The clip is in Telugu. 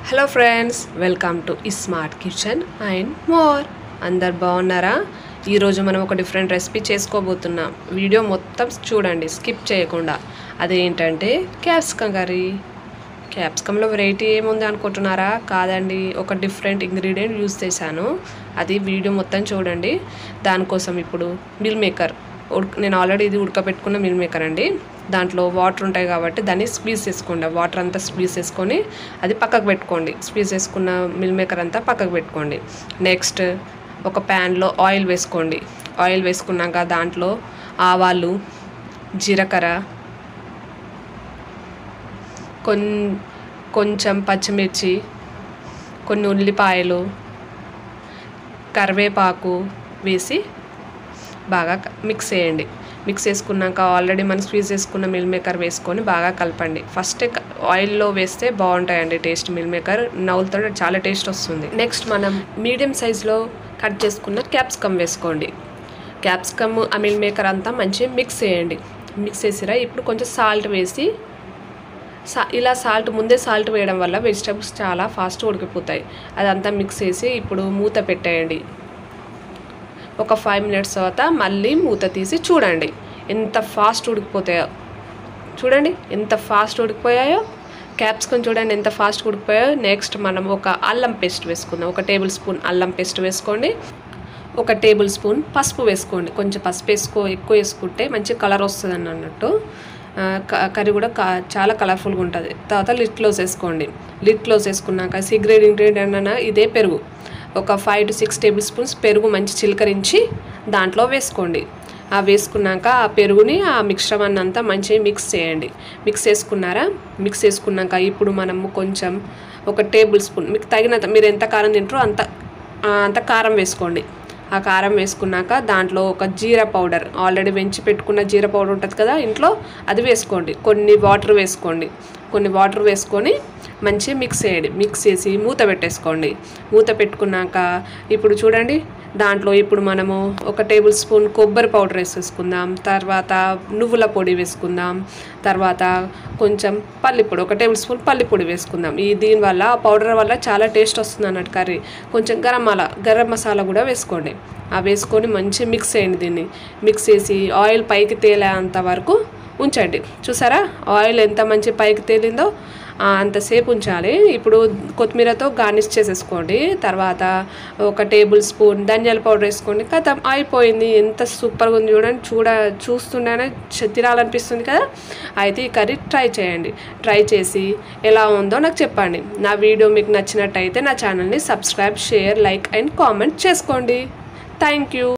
hello friends welcome to smart kitchen and more అందరు బాగున్నారా ఈరోజు మనం ఒక డిఫరెంట్ రెసిపీ చేసుకోబోతున్నాం వీడియో మొత్తం చూడండి స్కిప్ చేయకుండా అదేంటంటే క్యాప్సికం కర్రీ క్యాప్సికంలో వెరైటీ ఏముంది అనుకుంటున్నారా కాదండి ఒక డిఫరెంట్ ఇంగ్రీడియంట్ యూస్ చేశాను అది వీడియో మొత్తం చూడండి దానికోసం ఇప్పుడు మిల్ మేకర్ ఉడక నేను ఆల్రెడీ ఇది ఉడకబెట్టుకున్న మిల్ మేకర్ అండి దాంట్లో వాటర్ ఉంటాయి కాబట్టి దాన్ని స్క్వీజ్ చేసుకోండి వాటర్ అంతా స్క్వీజ్ చేసుకొని అది పక్కకు పెట్టుకోండి స్క్వీజ్ చేసుకున్న మిల్ మేకర్ అంతా పక్కకు పెట్టుకోండి నెక్స్ట్ ఒక ప్యాన్లో ఆయిల్ వేసుకోండి ఆయిల్ వేసుకున్నాక దాంట్లో ఆవాలు జీలకర్ర కొన్ కొంచెం పచ్చిమిర్చి కొన్ని ఉల్లిపాయలు కరివేపాకు వేసి బాగా క- మిక్స్ చేయండి మిక్స్ చేసుకున్నాక ఆల్రెడీ మనం స్క్వీజ్ చేసుకున్న మిల్ మేకర్ వేసుకొని బాగా కలపండి ఫస్ట్ ఆయిల్లో వేస్తే బాగుంటాయండి టేస్ట్ మిల్ మేకర్ నవ్వులతో చాలా టేస్ట్ వస్తుంది నెక్స్ట్ మనం మీడియం సైజులో కట్ చేసుకున్న క్యాప్సికమ్ వేసుకోండి క్యాప్సికమ్ ఆ మిల్ మేకర్ అంతా మంచిగా మిక్స్ చేయండి మిక్స్ చేసిరా ఇప్పుడు కొంచెం సాల్ట్ వేసి సా ఇలా సాల్ట్ ముందే సాల్ట్ వేయడం వల్ల వెజిటబుల్స్ చాలా ఫాస్ట్ ఉడికిపోతాయి అదంతా మిక్స్ చేసి ఇప్పుడు మూత పెట్టేయండి ఒక ఫైవ్ మినిట్స్ తర్వాత మళ్ళీ మూత తీసి చూడండి ఎంత ఫాస్ట్ ఉడికిపోతాయో చూడండి ఎంత ఫాస్ట్ ఉడికిపోయాయో క్యాప్సికమ్ చూడండి ఎంత ఫాస్ట్ ఉడికిపోయాయో నెక్స్ట్ మనం ఒక అల్లం పేస్ట్ వేసుకుందాం ఒక టేబుల్ స్పూన్ అల్లం పేస్ట్ వేసుకోండి ఒక టేబుల్ స్పూన్ పసుపు వేసుకోండి కొంచెం పసుపు వేసుకో ఎక్కువ వేసుకుంటే మంచి కలర్ వస్తుంది అని అన్నట్టు ఆ, క- కర్రీ కూడా కా- చాలా కలర్ఫుల్గా ఉంటుంది తర్వాత లిట్ క్లోజ్ వేసుకోండి లిట్ క్లోజ్ వేసుకున్నాక సీక్రెట్ ఇంగ్రీడియంట్ అన్న ఇదే పెరుగు ఒక five to six tablespoons పెరుగు మంచి చిలకరించి దాంట్లో వేసుకోండి ఆ వేసుకున్నాక ఆ పెరుగుని ఆ మిశ్రమాన్ని అంతా మంచిగా మిక్స్ చేయండి మిక్స్ చేసుకున్నారా మిక్స్ చేసుకున్నాక ఇప్పుడు మనము కొంచెం ఒక టేబుల్ స్పూన్ మీకు తగినంత మీరు ఎంత కారం తింటారో అంత ఆ, అంత కారం వేసుకోండి ఆ కారం వేసుకున్నాక దాంట్లో ఒక జీరా పౌడర్ ఆల్రెడీ వెంచి పెట్టుకున్న జీరా పౌడర్ ఉంటుంది కదా ఇంట్లో అది వేసుకోండి కొన్ని వాటర్ వేసుకోండి కొన్ని వాటర్ వేసుకొని మంచిగా మిక్స్ చేయండి మిక్స్ చేసి మూత పెట్టేసుకోండి మూత పెట్టుకున్నాక ఇప్పుడు చూడండి దాంట్లో ఇప్పుడు మనము ఒక టేబుల్ స్పూన్ కొబ్బరి పౌడర్ వేసేసుకుందాం తర్వాత నువ్వుల పొడి వేసుకుందాం తర్వాత కొంచెం పల్లి పొడి ఒక టేబుల్ స్పూన్ పల్లి పొడి వేసుకుందాం ఈ దీనివల్ల ఆ పౌడర్ వల్ల చాలా టేస్ట్ వస్తుంది అన్నట్టు కర్రీ కొంచెం గరం మసాలా గరం మసాలా కూడా వేసుకోండి ఆ వేసుకొని మంచిగా మిక్స్ చేయండి దీన్ని మిక్స్ చేసి ఆయిల్ పైకి తేలేంత వరకు ఉంచండి చూసారా ఆయిల్ ఎంత మంచి పైకి తేలిందో ఆ, అంతసేపు ఉంచాలి ఇప్పుడు కొత్తిమీరతో గార్నిష్ చేసేసుకోండి తర్వాత ఒక టేబుల్ స్పూన్ ధనియాల పౌడర్ వేసుకోండి కథం అయిపోయింది ఎంత సూపర్గా ఉంది చూడండి చూడ చూస్తుండేనే చ- తినాలనిపిస్తుంది కదా అయితే ఈ కర్రీ ట్రై చేయండి ట్రై చేసి ఎలా ఉందో నాకు చెప్పండి నా వీడియో మీకు నచ్చినట్టయితే నా ఛానల్ని subscribe share like and comment చేసుకోండి థ్యాంక్ యూ